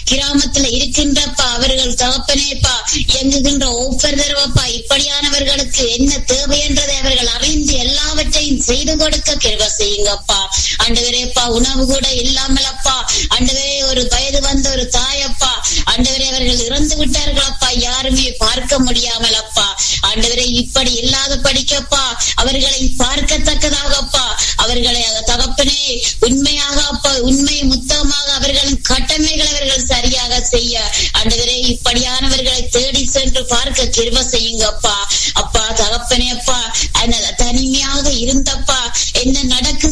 கிராமத்துல இருக்கின்றப்பா அவர்கள் தகப்பனேப்பா இயங்குகின்ற ஒவ்வொரு தடவைப்பா இப்படியானவர்களுக்கு என்ன தேவை என்றதை அவர்கள் அறிந்து எல்லாவற்றையும் செய்து கொடுக்க கிருப செய்யுங்கப்பா ஆண்டவரேப்பா உணவு கூட இல்லாமலப்பா ஆண்டவரே ஒரு வயது வந்த ஒரு தாயப்பா ஆண்டவரே அவர்கள் இறந்து விட்டார்களப்பா யாருமே பார்க்க முடியாமலப்பா ஆண்டவரே இப்படி இல்லாத படிக்கப்பா அவர்களை பார்க்கத்தக்கதாகப்பா அவர்களை தகப்பனே உண்மையாக அப்பா உண்மை முத்தமாக அவர்களின் கடமைகளை அவர்கள் சரியாக செய்ய ஆண்டவரே இப்படியானவர்களை தேடி சென்று பார்க்க கிருப செய்யுங்கப்பா அப்பா தகப்பனே அப்பா அந்த தனிமையாக இருந்தப்பா என்ன நடக்க